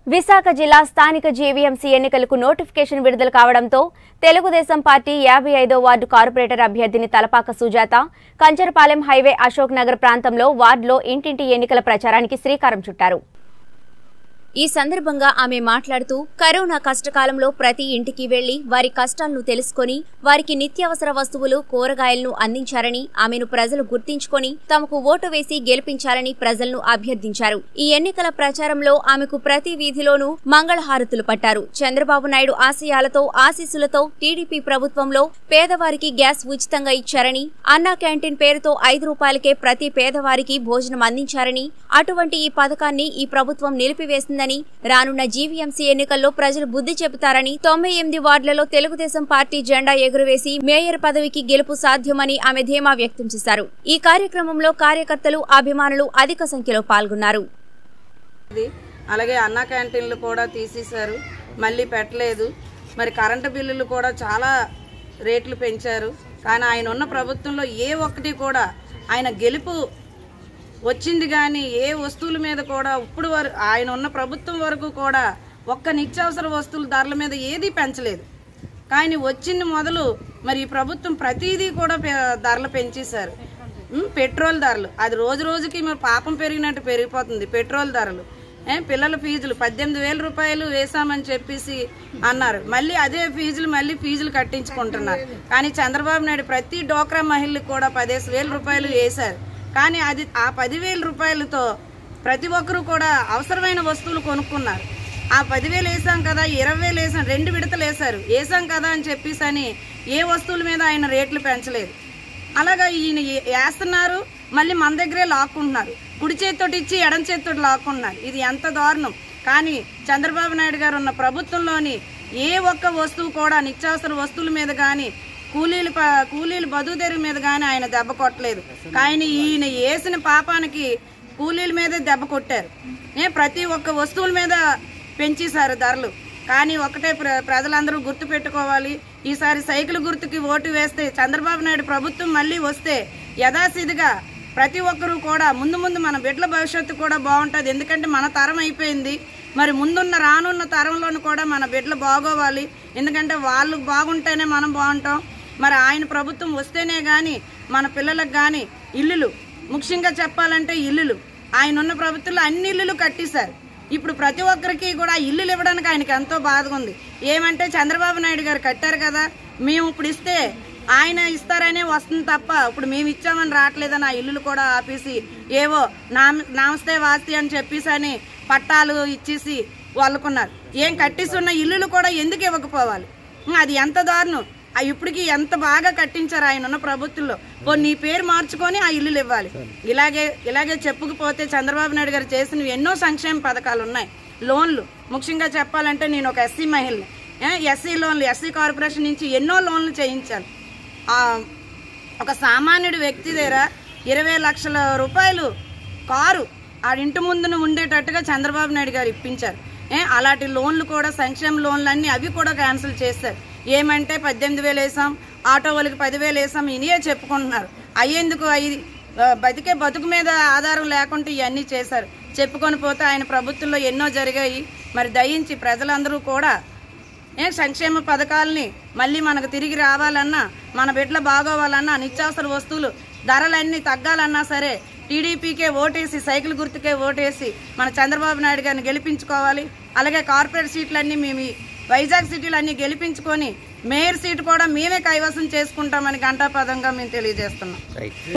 విశాఖ జిల్లా స్థానిక జేవీఎంసీ ఎన్నికలకు నోటిఫికేషన్ విడుదల కావడంతో తెలుగుదేశం పార్టీ యాభై ఐదో వార్డు కార్పొరేటర్ అభ్యర్థిని తలపాక సుజాత కంచరపాలెం హైవే అశోక్ నగర్ ప్రాంతంలో వార్డులో ఇంటింటి ఎన్నికల ప్రచారానికి శ్రీకారం చుట్టారు ఈ సందర్భంగా ఆమె మాట్లాడుతూ కరోనా కష్టకాలంలో ప్రతి ఇంటికి వెళ్లి వారి కష్టాలను తెలుసుకొని వారికి నిత్యావసర వస్తువులు కూరగాయలను అందించారని ఆమెను ప్రజలు గుర్తించుకొని తమకు ఓటు వేసి గెలిపించాలని ప్రజలను అభ్యర్థించారు ఈ ఎన్నికల ప్రచారంలో ఆమెకు ప్రతి వీధిలోనూ మంగళహారతులు పట్టారు చంద్రబాబు నాయుడు ఆశయాలతో ఆశీస్సులతో టీడీపీ ప్రభుత్వంలో పేదవారికి గ్యాస్ ఉచితంగా ఇచ్చారని అన్నా క్యాంటీన్ పేరుతో ఐదు రూపాయలకే ప్రతి పేదవారికి భోజనం అందించారని అటువంటి ఈ పథకాన్ని ఈ ప్రభుత్వం నిలిపివేసిందని రానున్న జీవీఎంసీ ఎన్నికల్లో ప్రజలు బుద్ధి చెబుతారని తొంభై ఎనిమిది వార్డులలో తెలుగుదేశం పార్టీ జెండా ఎగురవేసి మేయర్ పదవికి గెలుపు సాధ్యమని ఆమె ధీమా వ్యక్తం చేశారు ఈ కార్యక్రమంలో కార్యకర్తలు అభిమానులు అధిక సంఖ్యలో పాల్గొన్నారు ఇది అలాగే అన్న క్యాంటీన్లు కూడా తీసేశారు మళ్ళీ పెట్టలేదు మరి కరెంటు బిల్లులు కూడా చాలా రేట్లు పెంచారు కానీ ఆయన ఉన్న ప్రభుత్వంలో ఏ ఒక్కటి కూడా ఆయన గెలుపు వచ్చింది కానీ ఏ వస్తువుల మీద కూడా ఇప్పుడు వరకు ఆయన ఉన్న ప్రభుత్వం వరకు కూడా ఒక్క నిత్యావసర వస్తువుల ధరల మీద ఏదీ పెంచలేదు కానీ వచ్చింది మొదలు మరి ఈ ప్రభుత్వం ప్రతిదీ కూడా పె- ధరలు పెంచేశారు ఉమ్, పెట్రోల్ ధరలు అది రోజు రోజుకి మరి పాపం పెరిగినట్టు పెరిగిపోతుంది పెట్రోల్ ధరలు ఏ, పిల్లల ఫీజులు పద్దెనిమిది వేల రూపాయలు వేసామని చెప్పేసి అన్నారు మళ్ళీ అదే ఫీజులు మళ్ళీ ఫీజులు కట్టించుకుంటున్నారు కానీ చంద్రబాబు నాయుడు ప్రతి డోక్రా మహిళలకు కూడా పదిహేను వేల రూపాయలు వేశారు కానీ అది ఆ పదివేల రూపాయలతో ప్రతి ఒక్కరూ కూడా అవసరమైన వస్తువులు కొనుక్కున్నారు ఆ పదివేలు వేసాం కదా ఇరవై వేలు వేసాం రెండు విడతలు వేశారు వేసాం కదా అని చెప్పేసి అని ఏ వస్తువుల మీద ఆయన రేట్లు పెంచలేదు అలాగా ఈయన ఏ- వేస్తున్నారు మళ్ళీ మన దగ్గరే లాక్కుంటున్నారు కుడి చేతితోటి ఇచ్చి ఎడం చేతితోటి లాక్కుంటున్నారు ఇది ఎంత దారుణం కానీ చంద్రబాబు నాయుడు గారు ఉన్న ప్రభుత్వంలోని ఏ ఒక్క వస్తువు కూడా నిత్యావసర వస్తువుల మీద కానీ కూలీలు ప- కూలీలు బతుకుదెరు మీద కానీ ఆయన దెబ్బ కొట్టలేదు కానీ ఈయన వేసిన పాపానికి కూలీల మీదే దెబ్బ కొట్టారు ఏ ప్రతి ఒక్క వస్తువుల మీద పెంచేశారు ధరలు కానీ ఒకటే ప్ర ప్రజలందరూ గుర్తు పెట్టుకోవాలి ఈసారి సైకిల్ గుర్తుకి ఓటు వేస్తే చంద్రబాబు నాయుడు ప్రభుత్వం మళ్ళీ వస్తే యథాశిధిగా ప్రతి ఒక్కరూ కూడా ముందు ముందు మన బిడ్డల భవిష్యత్తు కూడా బాగుంటుంది ఎందుకంటే మన తరం అయిపోయింది మరి ముందున్న రానున్న తరంలోనూ కూడా మన బిడ్డలు బాగోవాలి ఎందుకంటే వాళ్ళు బాగుంటేనే మనం బాగుంటాం మరి ఆయన ప్రభుత్వం వస్తేనే కానీ మన పిల్లలకు కానీ ఇల్లులు ముఖ్యంగా చెప్పాలంటే ఇల్లులు ఆయన ఉన్న ప్రభుత్వంలో అన్ని ఇల్లులు కట్టేశారు ఇప్పుడు ప్రతి ఒక్కరికి కూడా ఇల్లులు ఇవ్వడానికి ఆయనకి ఎంతో బాధగా ఉంది ఏమంటే చంద్రబాబు నాయుడు గారు కట్టారు కదా మేము ఇప్పుడు ఇస్తే ఆయన ఇస్తారనే వస్తుంది తప్ప ఇప్పుడు మేము ఇచ్చామని రావట్లేదని ఆ ఇల్లులు కూడా ఆపేసి ఏవో నామ నామస్తే వాస్తి అని చెప్పేసి అని పట్టాలు ఇచ్చేసి వాళ్ళకున్నారు ఏం కట్టేసి ఉన్న ఇల్లులు కూడా ఎందుకు ఇవ్వకపోవాలి ఉం, అది ఎంత దారుణం ఆ ఇప్పటికి ఎంత బాగా కట్టించారు ఆయన ఉన్న ప్రభుత్వంలో పో నీ పేరు మార్చుకొని ఆ ఇల్లులు ఇవ్వాలి ఇలాగే ఇలాగే చెప్పుకుపోతే చంద్రబాబు నాయుడు గారు చేసినవి ఎన్నో సంక్షేమ పథకాలు ఉన్నాయి లోన్లు ముఖ్యంగా చెప్పాలంటే నేను ఒక ఎస్సీ మహిళని ఎస్సీ లోన్లు ఎస్సీ కార్పొరేషన్ నుంచి ఎన్నో లోన్లు చేయించాను ఆ, ఒక సామాన్యుడి వ్యక్తి దగ్గర ఇరవై లక్షల రూపాయలు కారు ఆ ఇంటి ముందున ఉండేటట్టుగా చంద్రబాబు నాయుడు గారు ఇప్పించారు ఏ అలాంటి లోన్లు కూడా సంక్షేమ లోన్లు అన్నీ అవి కూడా క్యాన్సిల్ చేశారు ఏమంటే పద్దెనిమిది వేలు వేసాం ఆటో వాళ్ళకి పదివేలు వేసాం ఇనియే చెప్పుకుంటున్నారు అయ్యేందుకు అయ్యి ఆ, బతికే బతుకు మీద ఆధారం లేకుండా ఇవన్నీ చేశారు చెప్పుకొని పోతే ఆయన ప్రభుత్వంలో ఎన్నో జరిగాయి మరి దయించి ప్రజలందరూ కూడా ఏ సంక్షేమ పథకాలని మళ్ళీ మనకు తిరిగి రావాలన్నా మన బిడ్డలు బాగోవాలన్నా నిత్యావసర వస్తువులు ధరలన్నీ తగ్గాలన్నా సరే టీడీపీకే ఓటేసి సైకిల్ గుర్తుకే ఓటేసి మన చంద్రబాబు నాయుడు గారిని గెలిపించుకోవాలి అలాగే కార్పొరేట్ సీట్లన్నీ మేము ఈ వైజాగ్ సిటీలు అన్నీ గెలిపించుకొని మేయర్ సీటు కూడా మేమే కైవసం చేసుకుంటామని గంటాపదంగా మేము తెలియజేస్తున్నాం